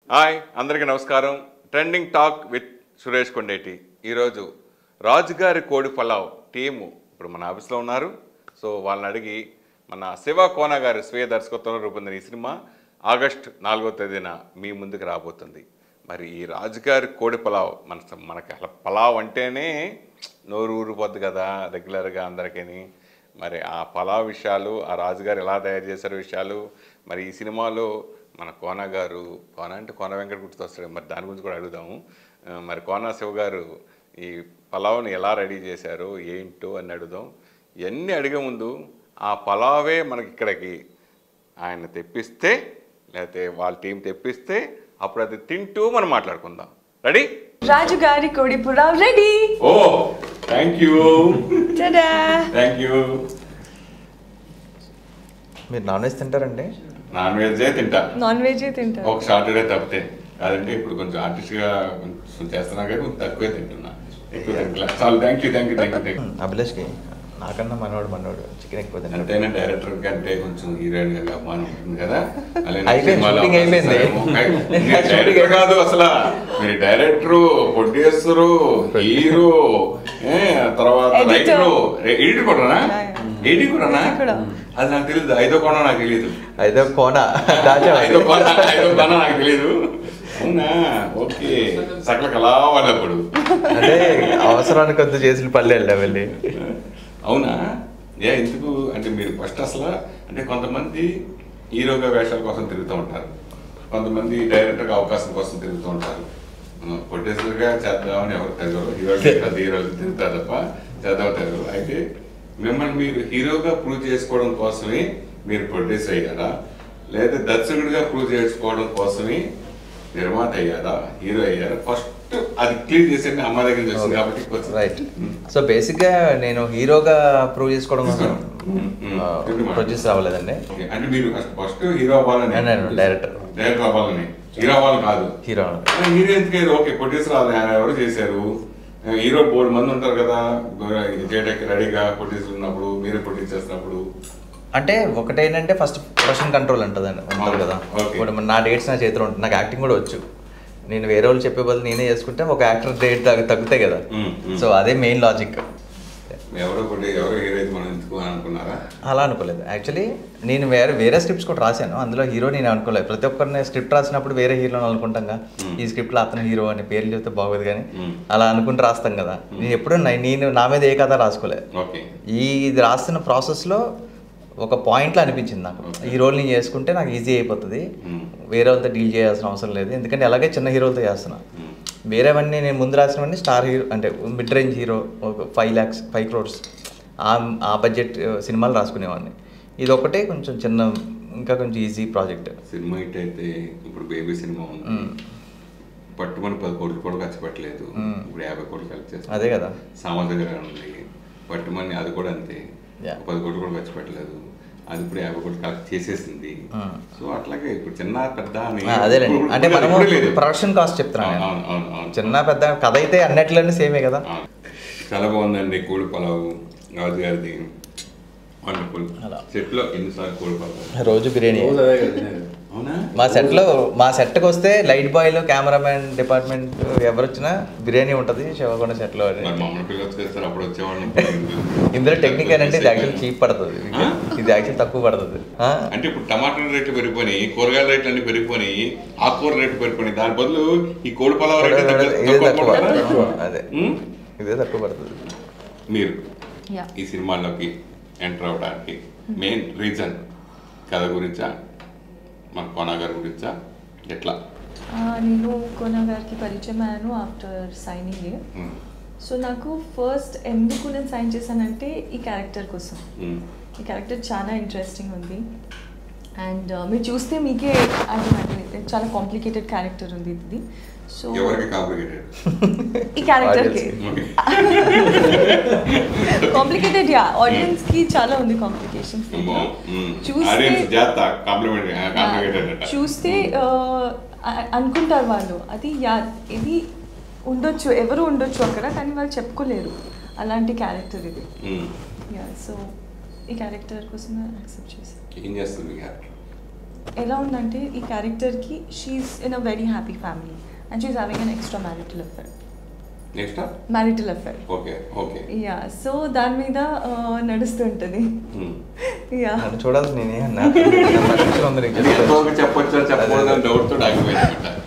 Hi అందరికీ నమస్కారం trending talk with Suresh Kondeti ఈరోజు రాజుగారి కోడి పలావ్ టీము ఇప్పుడు మన ఆఫీస్లో ఉన్నారు సో వాళ్ళని అడిగి మన శివ కోన గారి స్వీయ దర్శకత్వంలో రూపొందిన ఈ సినిమా ఆగస్ట్ నాలుగో తేదీన మీ ముందుకు రాబోతుంది మరి ఈ రాజుగారి కోడి పలావ్ మన మనకి అలా పలావ్ అంటేనే నోరు ఊరిపోద్ది కదా రెగ్యులర్గా అందరికీ మరి ఆ పలావ్ విషయాలు ఆ రాజుగారు ఎలా తయారు చేశారు విషయాలు మరి ఈ సినిమాలో మన కోన గారు కోన అంటే కోన వెంకట గుర్తొస్తాడు మరి దాని గురించి కూడా అడుగుదాము ఆ, మరి కోన శివ గారు ఈ పలావ్ని ఎలా రెడీ చేశారు ఏంటో అని అడుగుదాం ఇవన్నీ అడిగే ముందు ఆ పలావే మనకి ఇక్కడికి ఆయన తెప్పిస్తే లేకపోతే వాళ్ళ టీం తెప్పిస్తే అప్పుడు అది తింటూ మనం మాట్లాడుకుందాం రెడీ రాజుగారి కోడి pulao ready oh thank you tada thank you మీరు నాన్ వెజ్ తింటారండి నాన్ వెజే తింటా నాన్ వెజ్ తింటారు ఒక సాటర్డే తప్పితే అదంటే ఇప్పుడు కొంచెం ఆర్టిస్ట్గా కొంచెం చేస్తున్నా కానీ కొంచెం తక్కువే తింటున్నా ఎక్కువ తింటలే చాలు thank you thank you thank you thank you అభిలాష్కి నాకన్నా మనవాడు మనవాడు చికెన్ ఎక్కువ తింటాడు అంతేనా డైరెక్టర్ కంటే కొంచెం హీరోయిన్ గారికి అభిమానం ఉంటుంది కదా అలానే అయిపోయింది, సినిమాలో షూటింగ్ అయిపోయింది. సరే, మీరు డైరెక్టర్ కాదు అసలు మీరు డైరెక్టర్ ప్రొడ్యూసర్ హీరో ఏ, తర్వాత Editor. రైటర్ ఎడిటర్ కూడానా Yeah, ఎడిటర్ కూడానా Editor కూడా. అది నాకు తెలియదు ఐదో కోణ నాకు తెలియదు అయితే కోన దాచా ఐదో కోణ ఐదో కోణ నాకు తెలియదు అవునా ఓకే సకల కళా వాళ్ళప్పుడు అంటే అవసరానికి కొద్ది చేసిన పల్లె వెళ్ళా వెళ్ళి అవునా ఏ ఎందుకు అంటే మీరు ఫస్ట్ అసలు అంటే కొంతమంది హీరోగా వేషాల కోసం తిరుగుతూ ఉంటారు కొంతమంది డైరెక్టర్గా అవకాశం కోసం తిరుగుతూ ఉంటారు ప్రొడ్యూసర్గా చేద్దామని ఎవరు తెగరు హీరోలు పెద్ద హీరోలు తిరుగుతారు తప్ప చేద్దాం తెగరు అయితే మిమ్మల్ని మీరు హీరోగా ప్రూవ్ చేసుకోవడం కోసమే మీరు ప్రొడ్యూసర్ అయ్యారా లేదా దర్శకుడిగా ప్రూవ్ చేసుకోవడం కోసమే నిర్మాత అయ్యారా హీరో అయ్యారా ఫస్ట్ అది క్లియర్ చేసేది అమ్మ దగ్గర నుంచి వచ్చింది కాబట్టి కొంచెం- రైట్ సో బేసిక్గా నేను హీరోగా ప్రూవ్ చేసుకోవడం కోసం మ్మ్, మ్మ్. ప్రొడ్యూసర్ అవ్వలేదండి ఓకే. అంటే మీరు ఫస్ట్ హీరో అవ్వాలని నేను- నేను డైరెక్టర్. డైరెక్టర్ అవ్వాలని హీరో అవ్వాలి కాదు హీరో కానీ హీరో ఎందుకు ఓకే ప్రొడ్యూసర్ ఆయన ఎవరు చేశారు హీరో బోర్డు మంది ఉంటారు కదా ఇది చేయడానికి రెడీగా ప్రొడ్యూసర్ ఉన్నప్పుడు మీరే ప్రొడ్యూస్ చేస్తున్నప్పుడు అంటే ఒకటేంటంటే ఫస్ట్ ప్రొడక్షన్ కంట్రోల్ ఉంటుంది ఉంటుంది కదా Okay. ఇప్పుడు నా డేట్స్ నా చేతిలో ఉంటుంది నాకు యాక్టింగ్ కూడా వచ్చు నేను వేరే వాళ్ళు చెప్పే బదులు నేనే చేసుకుంటే ఒక యాక్టర్ డేట్ తగ్గుతాయి కదా మ్మ్, మ్మ్. సో అదే మెయిన్ లాజిక్ ఎవరో ప్రొడ్యూ ఎవరో హీరో అయితే మనం ఎందుకు అని అనుకున్నారా అలా అనుకోలేదు యాక్చువల్లీ నేను వేరే వేరే స్క్రిప్ట్స్ కూడా రాశాను అందులో హీరో నేను అనుకోలేదు ప్రతి ఒక్కరిని స్క్రిప్ట్ రాసినప్పుడు వేరే హీరోని అనుకుంటాం కదా Hmm. ఈ స్క్రిప్ట్లో అతను హీరో అని పేర్లు చెప్తే బాగోదు కానీ Hmm. అలా అనుకుంటూ రాస్తాం కదా నేను ఎప్పుడు నా- నేను నా మీద ఏ కథ రాసుకోలేదు ఓకే ఈ ఇది రాస్తున్న ప్రాసెస్లో ఒక పాయింట్లో అనిపించింది నాకు Okay. ఈ రోల్ నేను చేసుకుంటే నాకు ఈజీ అయిపోతుంది Hmm. వేరే వాళ్ళతో డీల్ చేయాల్సిన అవసరం లేదు ఎందుకంటే అలాగే చిన్న హీరోలతో చేస్తున్నా మ్మ్. వేరేవన్నీ నేను ముందు రాసినవన్నీ స్టార్ హీరో అంటే మిడ్ రేంజ్ హీరో ఒక ఫైవ్ ల్యాక్స్ ఫైవ్ క్రోర్స్ ఆ ఆ బడ్జెట్ సినిమాలు రాసుకునేవాడిని ఇది ఒకటే కొంచెం చిన్న ఇంకా కొంచెం ఈజీ ప్రాజెక్ట్ సినిమా హిట్ అయితే ఇప్పుడు బేబీ సినిమా ఉంది మ్మ్. పట్టుమని పది కోట్లు కూడా ఖర్చు పెట్టలేదు మ్మ్. ఇప్పుడు యాభై కోట్లు ఖర్చు చేస్తారు అదే కదా సామాన్ దగ్గర ఉంది పట్టుమని అది కూడా అంతే Yeah. పది కోట్లు కూడా ఖర్చు పెట్టలేదు అది ఇప్పుడు యాభై కోట్లు కలెక్ట్ చేసేసింది Mm. సో అట్లాగే ఇప్పుడు చిన్న పెద్ద అని ఆ, అదేలేండి ఇప్పుడు- అంటే ఇప్పుడు మనము లేదు. ప్రొడక్షన్ కాస్ట్ చెప్తున్నాను అవును, నేను. అవును, అవును, అవును. చిన్న పెద్ద కథ అయితే అన్నిట్లోనే సేమే కదా అవును. చాలా బాగుందండి కోడి పలావు రాజు గారిది వండర్ఫుల్ అలా. సెట్లో ఎన్నిసార్లు కోడి పలావు రోజు బిర్యానీ అవునా మా సెట్లో మా సెట్కి వస్తే లైట్ బాయ్లు కెమెరామెన్ డిపార్ట్మెంట్ ఎవరు వచ్చినా బిర్యానీ ఉంటుంది శివకొండ సెట్లో అని మరి మమ్మల్ని పిల్లలు చేస్తారు అప్పుడు వచ్చేవాళ్ళం ఇందులో టెక్నిక్ ఏంటంటే ఇది యాక్చువల్ చీప్ పడుతుంది ఆ? ఇది యాక్చువల్ తక్కువ పడుతుంది ఆ? అంటే ఇప్పుడు టమాటాల రేట్లు పెరిగిపోయినాయి కూరగాయల రేట్లు అన్ని పెరిగిపోయినాయి ఆకుకూర రేట్లు పెరిగిపోయినాయి దాని బదులు ఈ కోడి పలావ్ రేట్ ఇదే తక్కువ తక్కువ అదే ఉమ్? ఇదే తక్కువ పడుతుంది మీరు యా ఈ సినిమాలోకి ఎంటర్ అవడానికి మెయిన్ రీజన్ కథ గురించా మన కోనా గారి గురించా ఎట్లా నేను కోనా గారికి పరిచయం అయ్యాను after signing a um, so నాకు ఫస్ట్ ఎందుకు నేను సైన్ చేశానంటే ఈ క్యారెక్టర్ కోసం ఉమ్, ఈ క్యారెక్టర్ చాలా ఇంట్రెస్టింగ్ ఉంది అండ్ మీరు చూస్తే మీకే అర్థమైంది చాలా కాంప్లికేటెడ్ క్యారెక్టర్ ఉంది ఇది సో ఎవరికి కాంప్లికేటెడ్ ఈ క్యారెక్టర్కి ఓకే కాంప్లికేటెడ్ యా ఆడియన్స్ కి చాలా ఉంది కాంప్లికేషన్స్ ఆడియన్స్ జాత కాంప్లిమెంట్ కాంప్లికేటెడ్ అట చూస్తే ఆ, అ- అనుకుంటారు వాళ్ళు అది యా ఇది ఉండొచ్చు ఎవరు ఉండొచ్చు అక్కడ కానీ వాళ్ళు చెప్పుకోలేరు అలాంటి క్యారెక్టర్ ఇది ఉమ్, యా సో ఈ క్యారెక్టర్ కోసం యాక్సెప్ట్ చేశాను ఏం చేస్తుంది మీ క్యారెక్టర్ ఎలా ఉందంటే ఈ క్యారెక్టర్కి she's in a very happy family and she's having an extra marital affair next marital affair okay okay yeah so దాని మీద ఆ, నడుస్తుంటుంది యా నన్ను చూడాల్సి నేనే నాకు నా పరిస్థితిలో ఉంది నీకు చెప్తాను. చెప్పొచ్చు చెప్పకూడదు డౌట్ తో డాక్యుమెంట్